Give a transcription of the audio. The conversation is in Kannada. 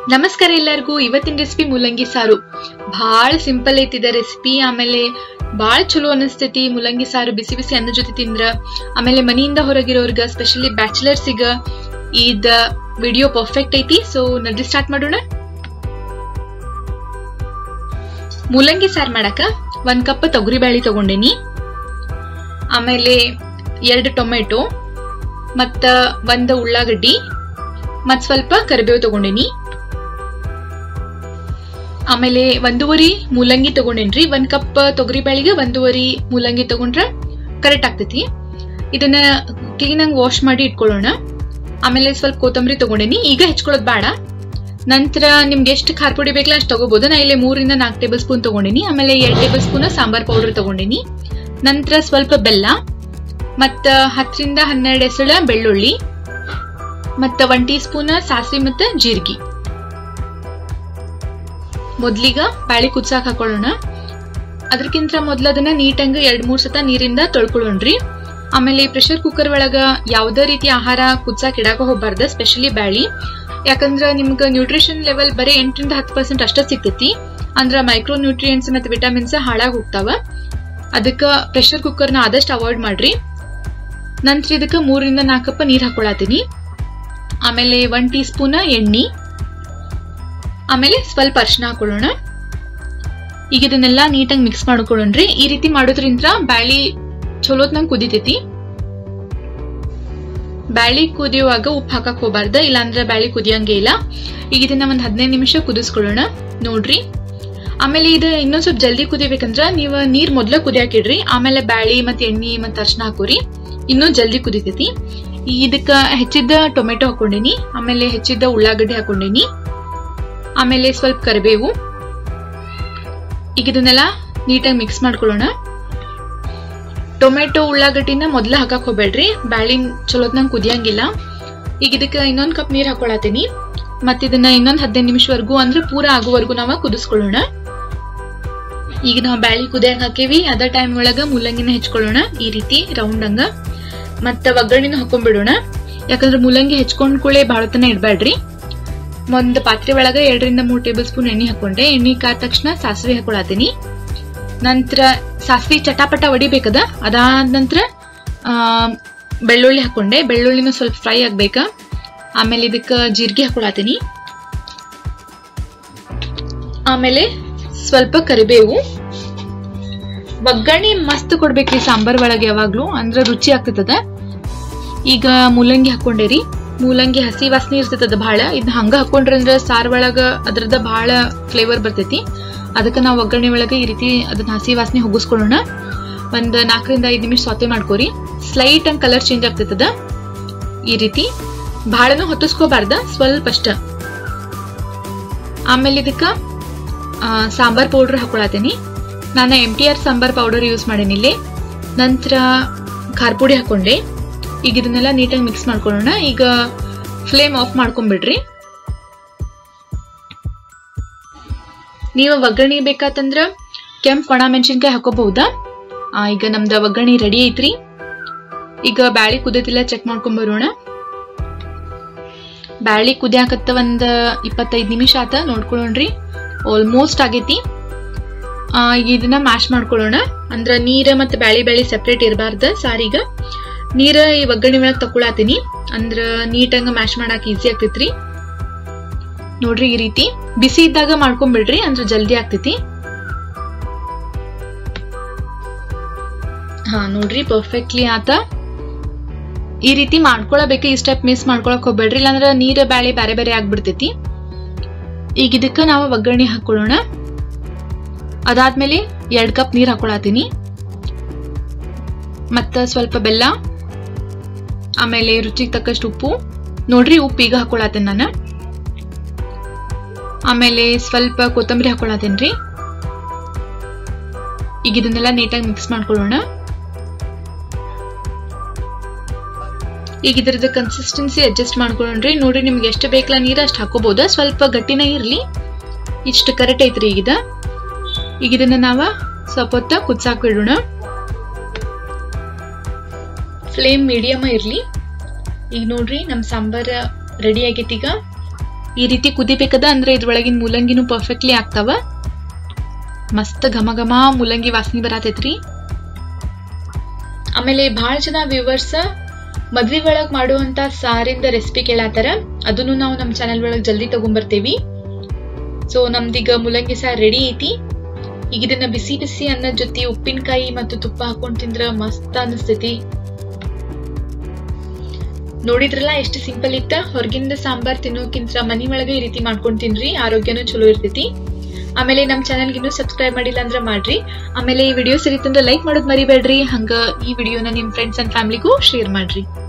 ನಮಸ್ಕಾರ ಎಲ್ಲರಿಗೂ ಇವತ್ತಿನ ರೆಸಿಪಿ ಮುಲ್ಲಂಗಿ ಸಾರು ಭಾಳ ಸಿಂಪಲ್ ಐತಿದ ರೆಸಿಪಿ ಆಮೇಲೆ ಭಾಳ ಚಲೋ ಅನಿಸ್ತೈತಿ ಮುಲ್ಲಂಗಿ ಸಾರು ಬಿಸಿ ಬಿಸಿ ಅನ್ನ ಜೊತೆ ತಿಂದ್ರ ಆಮೇಲೆ ಮನೆಯಿಂದ ಹೊರಗಿರೋರ್ಗ ಸ್ಪೆಷಲಿ ಬ್ಯಾಚುಲರ್ಸಿಗ ಇದ ವಿಡಿಯೋ ಪರ್ಫೆಕ್ಟ್ ಐತಿ ಸೊ ನಡ್ರಿ ಸ್ಟಾರ್ಟ್ ಮಾಡೋಣ ಮುಲ್ಲಂಗಿ ಸಾರು ಮಾಡಕ ಒಂದ್ ಕಪ್ ತೊಗರಿ ಬ್ಯಾಳಿ ತಗೊಂಡೇನಿ ಆಮೇಲೆ ಎರಡು ಟೊಮೆಟೊ ಮತ್ತ ಒಂದ್ ಉಳ್ಳಾಗಡ್ಡಿ ಮತ್ ಸ್ವಲ್ಪ ಕರಿಬೇವು ತಗೊಂಡೇನಿ ಆಮೇಲೆ ಒಂದೂವರಿ ಮೂಲಂಗಿ ತಗೊಂಡೇನ್ರಿ ಒಂದ್ ಕಪ್ ತೊಗರಿ ಬೇಳಿಗೆ ಒಂದೂವರಿ ಮೂಲಂಗಿ ತಗೊಂಡ್ರ ಕರೆಕ್ಟ್ ಆಗ್ತೈತಿ ಇದನ್ನ ಕ್ಲೀನ್ ಆಗಿ ವಾಶ್ ಮಾಡಿ ಇಟ್ಕೊಳ್ಳೋಣ ಆಮೇಲೆ ಸ್ವಲ್ಪ ಕೊತ್ತಂಬರಿ ತಗೊಂಡೇನಿ ಈಗ ಹೆಚ್ಕೊಳ್ಳೋದು ಬೇಡ ನಂತರ ನಿಮ್ಗೆ ಎಷ್ಟು ಖಾರ ಪುಡಿ ಬೇಕಲ್ಲ ಅಷ್ಟು ತಗೋಬಹುದು ನಾ ಇಲ್ಲಿ ಮೂರಿಂದ ನಾಲ್ಕು ಟೇಬಲ್ ಸ್ಪೂನ್ ತಗೊಂಡಿನಿ ಆಮೇಲೆ ಎರಡು ಟೇಬಲ್ ಸ್ಪೂನ್ ಸಾಂಬಾರ್ ಪೌಡರ್ ತಗೊಂಡಿನಿ ನಂತರ ಸ್ವಲ್ಪ ಬೆಲ್ಲ ಮತ್ತ ಹತ್ತರಿಂದ ಹನ್ನೆರಡು ಎಸಳ ಬೆಳ್ಳುಳ್ಳಿ ಮತ್ತ ಒನ್ ಟೀ ಸ್ಪೂನ್ ಸಾಸಿವೆ ಮತ್ತೆ ಜೀರಿಗೆ ಮೊದ್ಲಿಗ ಬ್ಯಾಳಿ ಕುದ್ಸಾಕ್ ಹಾಕೊಳ್ಳೋಣ ಅದಕ್ಕಿಂತ ಮೊದ್ಲು ಅದನ್ನ ನೀಟಂಗ ಎರಡ್ ಮೂರ್ ಸತ ನೀರಿಂದ ತೊಳ್ಕೊಳ್ಳೋಣ್ರಿ ಆಮೇಲೆ ಪ್ರೆಷರ್ ಕುಕ್ಕರ್ ಒಳಗ ಯಾವ್ದೇ ರೀತಿ ಆಹಾರ ಕುದ್ಸಾಕ್ ಇಡಾಕ ಹೋಗ್ಬಾರ್ದ ಸ್ಪೆಷಲಿ ಬ್ಯಾಳಿ ಯಾಕಂದ್ರ ನಿಮ್ಗ ನ್ಯೂಟ್ರಿಷನ್ ಲೆವೆಲ್ ಬರೀ ಎಂಟರಿಂದ ಹತ್ತು ಪರ್ಸೆಂಟ್ ಅಷ್ಟ ಸಿಗ್ತೈತಿ ಅಂದ್ರ ಮೈಕ್ರೋ ನ್ಯೂಟ್ರಿಯೆಂಟ್ಸ್ ಮತ್ತೆ ವಿಟಮಿನ್ಸ್ ಹಾಳಾಗ್ ಹೋಗ್ತಾವ ಅದಕ್ಕ ಪ್ರೆಷರ್ ಕುಕ್ಕರ್ನ ಆದಷ್ಟು ಅವಾಯ್ಡ್ ಮಾಡ್ರಿ ನಂತರ ಇದಕ್ಕೆ ಮೂರರಿಂದ ನಾಲ್ಕು ಕಪ್ ನೀರ್ ಹಾಕೊಳತೀನಿ ಆಮೇಲೆ ಒನ್ ಟೀ ಸ್ಪೂನ್ ಎಣ್ಣೆ ಆಮೇಲೆ ಸ್ವಲ್ಪ ಅರ್ಶಿನ ಹಾಕೊಳ್ಳೋಣ ಈಗ ಇದನ್ನೆಲ್ಲ ನೀಟಾಗಿ ಮಿಕ್ಸ್ ಮಾಡ್ಕೊಳ್ಳೋಣ್ರಿ ಈ ರೀತಿ ಮಾಡೋದ್ರಿಂದ ಬ್ಯಾಳಿ ಚಲೋತ್ನಂಗ್ ಕುದಿತೈತಿ ಬ್ಯಾಳಿ ಕುದಿಯುವಾಗ ಉಪ್ಪು ಹಾಕಕ್ ಹೋಗ್ಬಾರ್ದ ಇಲ್ಲಾಂದ್ರೆ ಬ್ಯಾಳಿ ಕುದಿಯಂಗೆ ಇಲ್ಲ ಈಗ ಇದನ್ನ ಒಂದ್ ಹದಿನೈದು ನಿಮಿಷ ಕುದಿಸ್ಕೊಳ್ಳೋಣ ನೋಡ್ರಿ ಆಮೇಲೆ ಇದು ಇನ್ನೊಂದ್ ಸ್ವಲ್ಪ ಜಲ್ದಿ ಕುದಿಬೇಕಂದ್ರ ನೀವು ನೀರ್ ಮೊದ್ಲ ಕುದಿಯಾಕಿಡ್ರಿ ಆಮೇಲೆ ಬ್ಯಾಳಿ ಮತ್ತೆ ಎಣ್ಣೆ ಮತ್ತೆ ಅರ್ಶಿನ ಹಾಕೋರಿ ಇನ್ನೂ ಜಲ್ದಿ ಕುದಿತೈತಿ ಇದಕ್ಕ ಹೆಚ್ಚಿದ್ದ ಟೊಮೆಟೊ ಹಾಕೊಂಡೇನಿ ಆಮೇಲೆ ಹೆಚ್ಚಿದ್ದ ಉಳ್ಳಾಗಡ್ಡಿ ಹಾಕೊಂಡೇನಿ ಆಮೇಲೆ ಸ್ವಲ್ಪ ಕರಿಬೇವು ಈಗ ಇದನ್ನೆಲ್ಲ ನೀಟಾಗಿ ಮಿಕ್ಸ್ ಮಾಡ್ಕೊಳ್ಳೋಣ ಟೊಮೆಟೊ ಉಳ್ಳಾಗಡ್ಡಿನ ಮೊದ್ಲ ಹಾಕಕ್ ಹೋಗ್ಬೇಡ್ರಿ ಬ್ಯಾಳಿ ಚಲೋತ್ನಂಗ್ ಕುದಿಯಂಗಿಲ್ಲ ಈಗ ಇದಕ್ಕೆ ಇನ್ನೊಂದ್ ಕಪ್ ನೀರ್ ಹಾಕೊಳತೀನಿ ಮತ್ ಇದನ್ನ ಇನ್ನೊಂದ್ ಹದಿನೈದು ನಿಮಿಷವರೆಗೂ ಅಂದ್ರೆ ಪೂರ ಆಗುವವರೆಗೂ ನಾವ ಕುದಿಸ್ಕೊಳ್ಳೋಣ ಈಗ ನಾವು ಬ್ಯಾಳಿ ಕುದಿಯಕ್ ಹಾಕೇವಿ ಅದ ಟೈಮ್ ಒಳಗ ಮುಲ್ಲಂಗಿನ ಹೆಚ್ಕೊಳ್ಳೋಣ ಈ ರೀತಿ ರೌಂಡ್ ಹಂಗ ಮತ್ತ ಒಗ್ಗರಣೆನ ಹಾಕೊಂಡ್ಬಿಡೋಣ ಯಾಕಂದ್ರೆ ಮುಲ್ಲಂಗಿ ಹೆಚ್ಕೊಂಡ್ ಕೂಳೆ ಬಹಳ ತನ ಇಡ್ಬೇಡ್ರಿ ಒಂದ್ ಪಾತ್ರೆ ಒಳಗ ಎರಡರಿಂದ ಮೂರ್ ಟೇಬಲ್ ಸ್ಪೂನ್ ಎಣ್ಣೆ ಹಾಕೊಂಡೆ ಎಣ್ಣೆ ಕಾದ ತಕ್ಷಣ ಸಾಸಿವೆ ಹಾಕೊಳತೀನಿ ನಂತರ ಸಾಸಿವೆ ಚಟಾಪಟ ಹೊಡಿಬೇಕದ ಅದಾದ ನಂತರ ಬೆಳ್ಳುಳ್ಳಿ ಹಾಕೊಂಡೆ ಬೆಳ್ಳುಳ್ಳಿನ ಸ್ವಲ್ಪ ಫ್ರೈ ಆಗ್ಬೇಕ ಆಮೇಲೆ ಇದಕ್ಕ ಜೀರಿಗೆ ಹಾಕೊಳತೀನಿ ಆಮೇಲೆ ಸ್ವಲ್ಪ ಕರಿಬೇವು ಒಗ್ಗರಣೆ ಮಸ್ತ್ ಕೊಡ್ಬೇಕ್ರಿ ಸಾಂಬಾರ್ ಒಳಗೆ ಯಾವಾಗ್ಲೂ ಅಂದ್ರ ರುಚಿ ಆಗ್ತದ ಈಗ ಮೂಲಂಗಿ ಹಾಕೊಂಡೇರಿ ಮೂಲಂಗಿ ಹಸಿ ವಾಸನೆ ಇರ್ತದ ಬಹಳ ಇದ್ ಹಂಗ ಹಾಕೊಂಡ್ರಿ ಅಂದ್ರ ಸಾರ್ ಒಳಗ ಅದ್ರದ ಬಹಳ ಫ್ಲೇವರ್ ಬರ್ತೈತಿ ಅದಕ್ಕೆ ನಾವು ಒಗ್ಗರಣೆ ಒಳಗೆ ಈ ರೀತಿ ಅದನ್ನ ಹಸಿ ವಾಸನೆ ಹೋಗಿಸ್ಕೊಳ್ಳೋಣ ಒಂದ್ ನಾಲ್ಕರಿಂದ ಐದ್ ನಿಮಿಷ ಸೌತೆ ಮಾಡ್ಕೋರಿ ಸ್ಲೈಟ್ ಹಂಗ್ ಕಲರ್ ಚೇಂಜ್ ಆಗ್ತೈತದ ಈ ರೀತಿ ಬಹಳನು ಹೊತ್ತಿಸ್ಕೋಬಾರ್ದ ಸ್ವಲ್ಪ ಅಷ್ಟ ಆಮೇಲೆ ಇದಕ್ಕ ಸಾಂಬಾರ್ ಪೌಡರ್ ಹಾಕೊಳತೀನಿ ನಾನು M T R sambar powder use ಮಾಡೇನಿ ಇಲ್ಲಿ ನಂತರ ಖಾರ ಪುಡಿ ಹಾಕೊಂಡೆ ಈಗ ಇದನ್ನೆಲ್ಲ ನೀಟಾಗಿ ಮಿಕ್ಸ್ ಮಾಡ್ಕೊಳ್ಳೋಣ ಈಗ ಫ್ಲೇಮ್ ಆಫ್ ಮಾಡ್ಕೊಂಡ್ಬಿಡ್ರಿ ನೀವು ಒಗ್ಗರಣೆ ಬೇಕಾತಂದ್ರ ಕೆಂಪ್ ಒಣ ಮೆಣಸಿನ್ಕಾಯಿ ಹಾಕೋಬಹುದಾ ಈಗ ನಮ್ದ ಒಗ್ಗರಣೆ ರೆಡಿ ಐತ್ರಿ ಈಗ ಬ್ಯಾಳಿ ಕುದತಿಲ್ಲ ಚೆಕ್ ಮಾಡ್ಕೊಂಡ್ ಬರೋಣ ಬ್ಯಾಳಿ ಕುದಿಯಾಕತ್ತ ಒಂದ್ ಇಪ್ಪತ್ತೈದ್ ನಿಮಿಷ ಆತ ನೋಡ್ಕೊಳ್ಳೋಣ್ರಿ ಆಲ್ಮೋಸ್ಟ್ ಆಗೈತಿ ಈಗ ಇದನ್ನ ಮ್ಯಾಶ್ ಮಾಡ್ಕೊಳ್ಳೋಣ ಅಂದ್ರ ನೀರ ಮತ್ತೆ ಬ್ಯಾಳಿ ಬ್ಯಾಳಿ ಸೆಪ್ರೇಟ್ ಇರಬಾರ್ದ ಸಾರಿಗ ನೀರ ಈ ಒಗ್ಗರಣೆ ಒಳಗ್ ತಕೊಳತೀನಿ ಅಂದ್ರ ನೀಟಂಗ ಮ್ಯಾಶ್ ಮಾಡಾಕ ಈಸಿ ಆಗ್ತೈತ್ರಿ ನೋಡ್ರಿ ಈ ರೀತಿ ಬಿಸಿ ಇದ್ದಾಗ ಮಾಡ್ಕೊಂಡ್ಬಿಡ್ರಿ ಅಂದ್ರ ಜಲ್ದಿ ಆಗ್ತೈತಿ ಹಾ ನೋಡ್ರಿ ಪರ್ಫೆಕ್ಟ್ಲಿ ಆತ ಈ ರೀತಿ ಮಾಡ್ಕೊಳಬೇಕು ಈ ಸ್ಟೆಪ್ ಮಿಸ್ ಮಾಡ್ಕೊಳಕ್ ಹೋಗ್ಬೇಡ್ರಿ ಇಲ್ಲಾಂದ್ರ ನೀರ ಬ್ಯಾಳಿ ಬ್ಯಾರೆ ಬೇರೆ ಆಗ್ಬಿಡ್ತೈತಿ ಈಗ ಇದಕ್ಕ ನಾವು ಒಗ್ಗರಣೆ ಹಾಕೊಳ್ಳೋಣ ಅದಾದ್ಮೇಲೆ ಎರಡ್ ಕಪ್ ನೀರ್ ಹಾಕೊಳತೀನಿ ಮತ್ತ ಸ್ವಲ್ಪ ಬೆಲ್ಲ ಆಮೇಲೆ ರುಚಿಗೆ ತಕ್ಕಷ್ಟು ಉಪ್ಪು ನೋಡ್ರಿ ಉಪ್ಪು ಈಗ ಹಾಕೊಳತ್ತೇನೆ ನಾನು ಆಮೇಲೆ ಸ್ವಲ್ಪ ಕೊತ್ತಂಬರಿ ಹಾಕೊಳತ್ತೇನ್ರಿ ಈಗ ಇದನ್ನೆಲ್ಲ ನೀಟಾಗಿ ಮಿಕ್ಸ್ ಮಾಡ್ಕೊಳ್ಳೋಣ ಈಗ ಇದ್ರದ್ದು ಕನ್ಸಿಸ್ಟೆನ್ಸಿ ಅಡ್ಜಸ್ಟ್ ಮಾಡ್ಕೊಳ್ಳೋಣ್ರಿ ನೋಡ್ರಿ ನಿಮ್ಗೆ ಎಷ್ಟು ಬೇಕಲ್ಲ ನೀರು ಅಷ್ಟು ಹಾಕೋಬಹುದ ಸ್ವಲ್ಪ ಗಟ್ಟಿನ ಇರ್ಲಿ ಇಷ್ಟು ಕರೆಕ್ಟ್ ಐತ್ರಿ ಈಗ ಈಗ ಇದನ್ನ ನಾವ ಸ್ವಲ್ಪ ಹೊತ್ತ ಕುದ್ಸಾಕ್ ಬಿಡೋಣ ಫ್ಲೇಮ್ ಮೀಡಿಯಮ್ ಇರ್ಲಿ ಈಗ ನೋಡ್ರಿ ನಮ್ ಸಾಂಬಾರ್ ರೆಡಿ ಆಗೈತಿ ಈಗ ಈ ರೀತಿ ಕುದಿಬೇಕದ ಅಂದ್ರೆ ಇದ್ರೊಳಗಿನ ಮೂಲಂಗಿನೂ ಪರ್ಫೆಕ್ಟ್ಲಿ ಆಗ್ತಾವ ಮಸ್ತ್ ಘಮ ಘಮ ಮೂಲಂಗಿ ವಾಸನೆ ಬರತೈತ್ರಿ ಆಮೇಲೆ ಬಹಳ ಜನ ವ್ಯೂವರ್ಸ್ ಮದ್ವಿ ಒಳಗ್ ಮಾಡುವಂತ ಸಾರಿಂದ ರೆಸಿಪಿ ಕೇಳತ್ತಾರ ಅದನ್ನು ನಾವು ನಮ್ಮ ಚಾನೆಲ್ ಒಳಗ್ ಜಲ್ದಿ ತಗೊಂಡ್ಬರ್ತೇವಿ ಸೊ ನಮ್ದೀಗ ಮೂಲಂಗಿ ಸಾರ್ ರೆಡಿ ಐತಿ ಈಗ ಇದನ್ನ ಬಿಸಿ ಬಿಸಿ ಅನ್ನದ ಜೊತೆ ಉಪ್ಪಿನಕಾಯಿ ಮತ್ತು ತುಪ್ಪ ಹಾಕೊಂಡ್ ತಿಂದ್ರ ಮಸ್ತ್ ಅನಿಸ್ತೈತಿ ನೋಡಿದ್ರಲ್ಲ ಎಷ್ಟು ಸಿಂಪಲ್ ಇತ್ತ ಹೊರಗಿಂದ ಸಾಂಬಾರ್ ತಿನ್ನೋಕ್ಕಿಂತ ಮನಿ ಒಳಗೆ ಈ ರೀತಿ ಮಾಡ್ಕೊಂಡ್ ತಿನ್ರಿ ಆರೋಗ್ಯನೂ ಚಲೋ ಇರ್ತೈತಿ ಆಮೇಲೆ ನಮ್ ಚಾನಲ್ಗೆ ಇನ್ನೂ ಸಬ್ಸ್ಕ್ರೈಬ್ ಮಾಡಿಲ್ಲ ಅಂದ್ರೆ ಮಾಡ್ರಿ ಆಮೇಲೆ ಈ ವಿಡಿಯೋ ಸರಿತಂದ್ರೆ ಲೈಕ್ ಮಾಡೋದ್ ಮರಿಬೇಡ್ರಿ ಹಂಗ ಈ ವಿಡಿಯೋನ ನಿಮ್ ಫ್ರೆಂಡ್ಸ್ ಅಂಡ್ ಫ್ಯಾಮಿಲಿಗೂ ಶೇರ್ ಮಾಡ್ರಿ